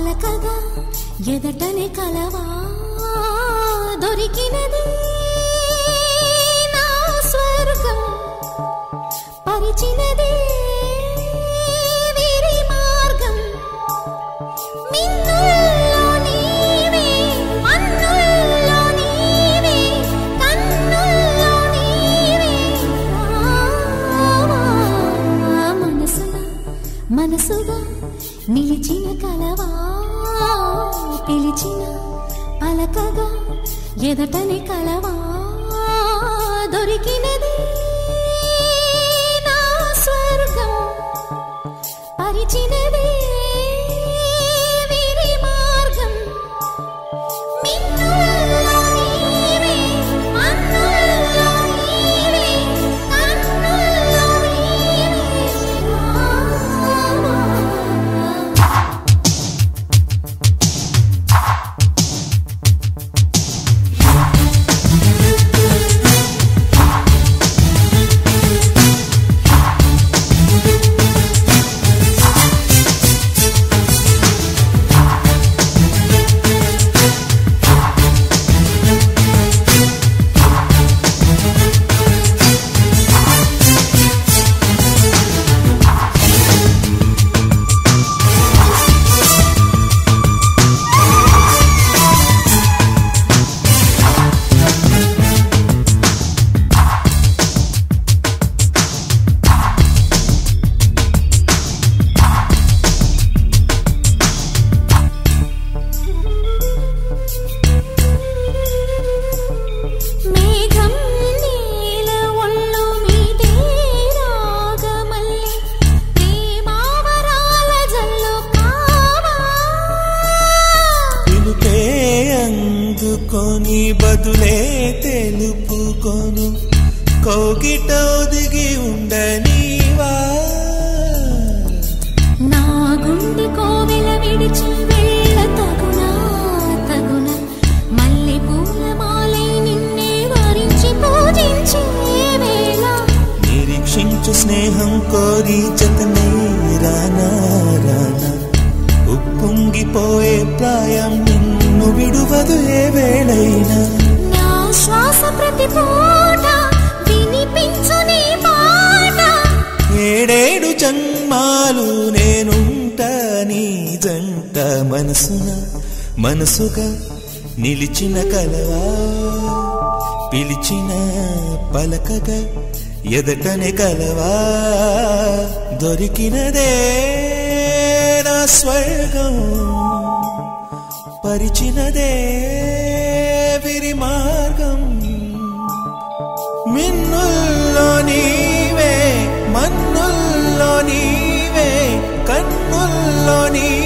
పలకగా ఎదటనే కలవా దొరికినది నా స్వర్గం పరిచినది వీరి మార్గం మిన్నుల్లో నీవే మన్నుల్లో నీవే కన్నుల్లో నీవే రావా మనసుగా మనసుగా నిలిచిన కలవా పిలిచిన పలకగా ఎదటని కలవా దొరికినది నా స్వర్గం పరిచినది వీరి మార్గం మిన్నుల్లో నీవే మన్నుల్లో నీవే కన్నుల్లో నీవే రావా మేఘం నీల ఒళ్ళు మీదే రాగమల్లి ప్రేమావరాల జల్లు కావా పిలుపే అందుకొని బదులే తెలుపుకొను కోగిటొదిగి ఉండనీవా నా గుండె కోవెల విడిచి వెళ్ళ తగునా తగున మల్లె పూల మాలై నిన్నే వరించి పూజించే వేళ నిరీక్షించు స్నేహం కోరి జతనే రానా రానా ఉప్పొంగిపోయే ప్రాయం నిన్ను విడువదు ఏ వేళైనా నా శ్వాస ప్రతి పూట వినిపించు నీ మాట ఏడేడు జన్మాలు నేనుంటా నీ జంట మనసున మనసుగా నిలిచిన కలవా పిలిచిన పలకగా ఎదటనే కలవా దొరికినదే నా స్వర్గం పరిచినదే విరి మార్గం మిన్నుల్లో నీవే మన్నుల్లో నీవే కన్నుల్లో నీవే